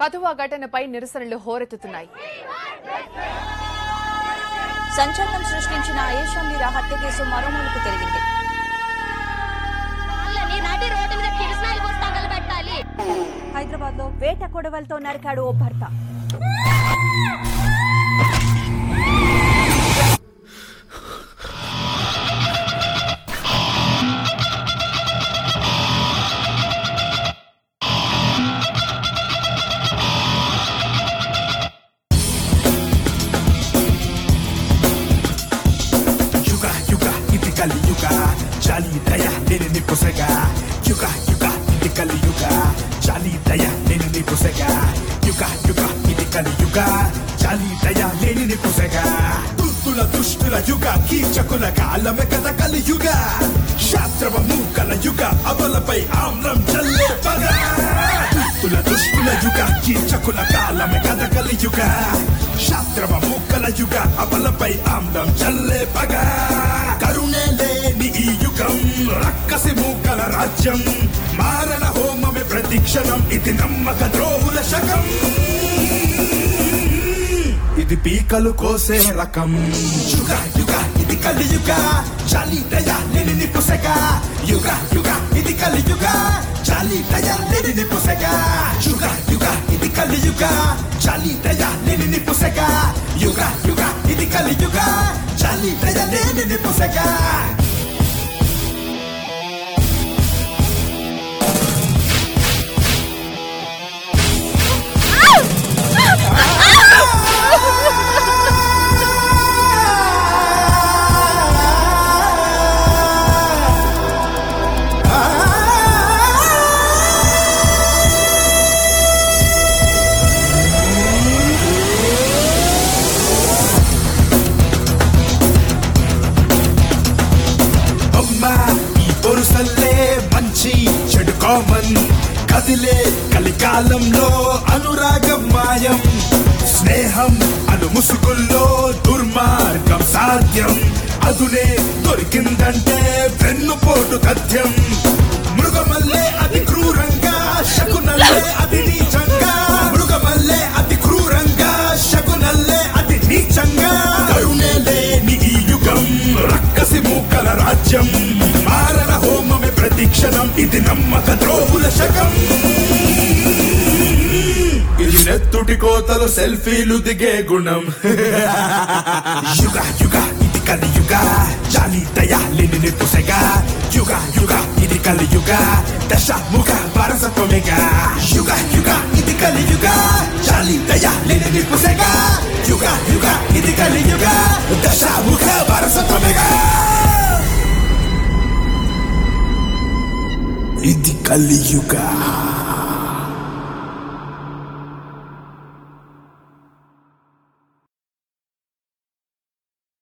కథువా ఘటనపై నిరసనలు హోరెత్తుతున్నాయి సంచలనం సృష్టించిన ఆయేషా మీరా హత్య కేసు మరో మలుపు తిరిగింది వాళ్ళని నడి రోడ్డు మీద కిరసనాయిలు పోసి తగలబెట్టాలి హైదరాబాద్ లో వేట కొడవలతో నరికాడు ఓ భర్త యుగ యుగ ఇది కలి యుగ చాలి దయ నేను నిప్పుసగా యుగ యుగ ఇది కలి యుగ చాలి దయ నేను నిప్పుసగా యుగ యుగ ఇది కలి యుగ చాలి దయ నేను నిప్పుసగా దుస్తుల దుష్టుల యుగ కీచకుల కాలమే కథ కలి యుగ శాస్త్రవ మూకల యుగ అబలపై ఆమ్రం చల్లే పగ దుస్తుల దుష్టుల యుగ కీచకుల కాలమే కథ కలి యుగ శాస్త్రవ మూకల యుగ అబలపై ఆమ్రం చల్లే పగ కరుణే లేని ఈ యుగం రక్కసి మూకల రాజ్యం మారణ హోమమే ప్రతిక్షణం ఇది నమ్మక ద్రోహుల శకం ఇది పీకలు కోసే రకం యుగ యుగ ఇది కలి యుగ చాలి దయ లేని నిపుసగ యుగ యుగ ఇది కలి యుగ చాలి దయ లేని నిపుసగ యుగ యుగ ఇది కలి యుగ చాలి దయ లేని నిపుసగ యుగ యుగ ఇది కలి యుగ చాలి దయ లేని నిపుసగ అమ్మ ఈ పొరుసల్లే మంచి చెడు కామన్ కదిలే కలికాలంలో అనురాగం మాయం స్నేహం అను ముసుగుల్లో దుర్మార్గం సాధ్యం అదునే దొరికిందంటే వెన్నుపోటు తథ్యం మృగమల్లే అతి క్రూరంగా శకునల్లే అతి నీచంగా మృగమల్లే అతి క్రూరంగా శకునల్లే అతి నీచంగా కరుణే లేని ఈ యుగం రక్కసి మూకల రాజ్యం మారణ హోమమే ప్రతిక్షణం ఇది నమ్మక ద్రోహుల శకం ఇది నెత్తుటి కోతలు సెల్ఫీలు దిగే గుణం యుగ యుగ ఇది కలి యుగ జాలి దయ లేని నిప్పుసెగా యుగ యుగ ఇది కలి యుగ దశ ముఖ వారసత్వమేగా యుగ యుగ ఇది కలి యుగ జాలి దయ లేని నిప్పుసెగా యుగ యుగ ఇది కలి యుగ దశ ముఖ వారసత్వమేగా ఇది కలియుగ